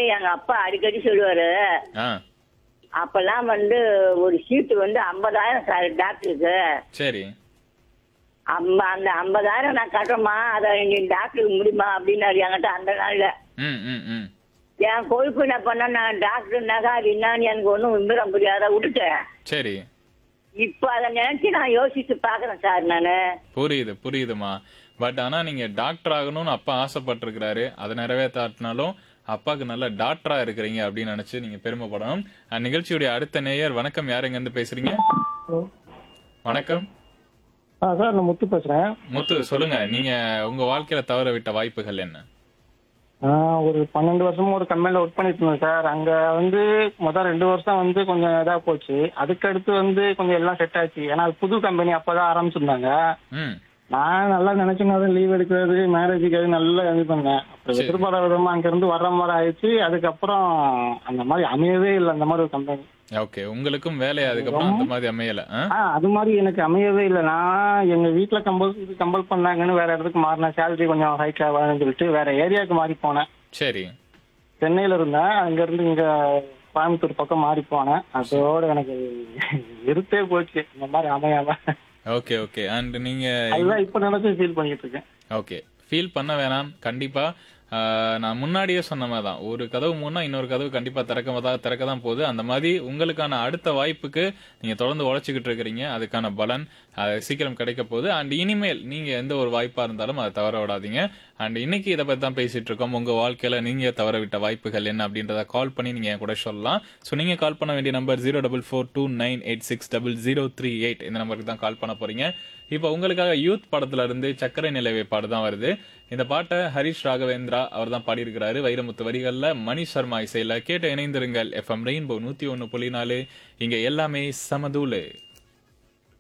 எங்க அப்பா அடிக்கடி சொல்லுவாரு ஆ அப்பெல்லாம் வந்து ஒரு சீட்டு வந்து ஐம்பதாயிரம் சார் டாக்டருக்கு சரி அம்ப அந்த ஐம்பதாயிரம் நான் கட்டுறேம்மா அதை நீ டாக்டருக்கு முடியுமா அப்படின்னாரு என்கிட்ட அந்த நாள்ல ம் ம் ம் என் கொழுப்பு என்ன பண்ண நான் டாக்டர்னாக்கா அது என்னன்னு எனக்கு ஒன்றும் விவரம் புரியாத விட்டுட்டேன் சரி இப்போ அதை நினைச்சு நான் யோசிச்சு பாக்குறேன் சார் நானு புரியுது புரியுதுமா பட் ஆனா நீங்க டாக்டர் ஆகணும்னு அப்பா ஆசைப்பட்டிருக்கிறாரு அதை நிறைவேற்றாட்டினாலும் அப்பாவுக்கு நல்ல டாக்டரா இருக்கிறீங்க அப்படின்னு நினைச்சு நீங்க பெருமைப்படணும் அஹ், நிகழ்ச்சியுடைய அடுத்த நேயர் வணக்கம் யார் எங்க இருந்து பேசுறீங்க வணக்கம் ஆ சார் நான் முத்து பேசுறேன் முத்து சொல்லுங்க நீங்க உங்க வாழ்க்கையில தவற விட்ட வாய்ப்புகள் என்ன நான் ஒரு பன்னெண்டு வருஷமா ஒரு கம்பெனில ஒர்க் பண்ணிட்டு இருந்தேன் சார் அங்க வந்து முதல் ரெண்டு வருஷம் வந்து கொஞ்சம் இதா போச்சு அதுக்கடுத்து வந்து கொஞ்சம் எல்லாம் செட் ஆச்சு ஏன்னா அது புது கம்பெனி அப்பதான் ஆரம்பிச்சிருந்தாங்க ம் நான் நல்லா நினைச்சுங்க லீவ் எடுக்கிறது மேரேஜுக்கு அது நல்லா இது பண்ணேன் அப்புறம் சரி. எதிர்பாராத விதமா அங்க இருந்து வர்ற மாதிரி ஆயிடுச்சு அதுக்கப்புறம் அந்த மாதிரி அமையவே இல்லை அந்த மாதிரி ஒரு கம்பெனி ஓகே உங்களுக்கும் வேலை அதுக்கப்புறம் அந்த மாதிரி அமையல ஆ? ஆ அது மாதிரி எனக்கு அமையவே இல்லை நான் எங்க வீட்டுல கம்பல் இது கம்பல் பண்ணாங்கன்னு வேற இடத்துக்கு மாறினேன் சேலரி கொஞ்சம் ஹைக் ஆகாதுன்னு சொல்லிட்டு வேற ஏரியாவுக்கு மாறி போனேன் சரி சென்னையில இருந்தேன் அங்க இருந்து இங்க கோயம்புத்தூர் பக்கம் மாறி போனேன் அதோட எனக்கு இருத்தே போச்சு இந்த மாதிரி அமையாம ஓகே ஓகே அண்ட் நீங்க அதுதான் இப்ப நினைச்சு ஃபீல் பண்ணிட்டு இருக்கேன் ஓகே ஃபீல் பண்ண வேணாம் கண்டிப்பா ஆஹ், நான் முன்னாடியே சொன்ன மாதிரி தான் ஒரு கதவு மூணா இன்னொரு கதவு கண்டிப்பா திறக்க தான் திறக்க தான் போகுது அந்த மாதிரி உங்களுக்கான அடுத்த வாய்ப்புக்கு நீங்க தொடர்ந்து உழைச்சிக்கிட்டு இருக்கிறீங்க அதுக்கான பலன் அது சீக்கிரம் கிடைக்க போகுது அண்ட் இனிமேல் நீங்க எந்த ஒரு வாய்ப்பா இருந்தாலும் அதை தவற விடாதீங்க அண்ட் இன்னைக்கு இதை பத்தி தான் பேசிட்டு இருக்கோம் உங்க வாழ்க்கையில நீங்க தவற விட்ட வாய்ப்புகள் என்ன அப்படின்றத கால் பண்ணி நீங்க என் கூட சொல்லலாம் ஸோ நீங்க கால் பண்ண வேண்டிய number zero double four two nine eight six double zero three eight இந்த நம்பருக்கு தான் கால் பண்ண போறீங்க இப்போ உங்களுக்காக யூத் படத்துல இருந்து சக்கரை நிலவை பாடு தான் வருது இந்த பாட்டை ஹரிஷ் ராகவேந்திரா அவர் தான் பாடியிருக்கிறாரு வைரமுத்து வரிகள்ல மணி சர்மா இசையில கேட்டு இணைந்திருங்கள் எஃப்எம் ரெயின்போ நூத்தி ஒன்னு புள்ளி நாலு இங்க எல்லாமே சமதூளு